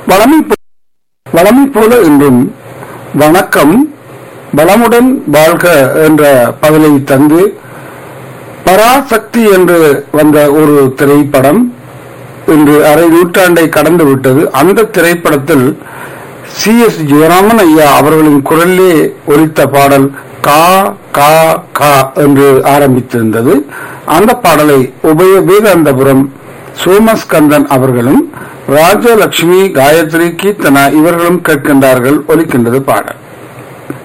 வளமை போ- வளமை போல இன்றும் வணக்கம் வளமுடன் வாழ்க என்ற பதிலை தந்து பராசக்தி என்று வந்த ஒரு திரைப்படம் இன்று அரை நூற்றாண்டை கடந்து விட்டது அந்த திரைப்படத்தில் சி எஸ் ஜெயராமன் ஐயா அவர்களின் குரலிலே ஒலித்த பாடல் கா கா கா என்று ஆரம்பித்திருந்தது அந்த பாடலை உபய வேதாந்தபுரம் சோமஸ்கந்தன் அவர்களும் ராஜலட்சுமி காயத்ரி கீர்த்தனா இவர்களும் கேட்கின்றார்கள் ஒலிக்கின்றது பாடல்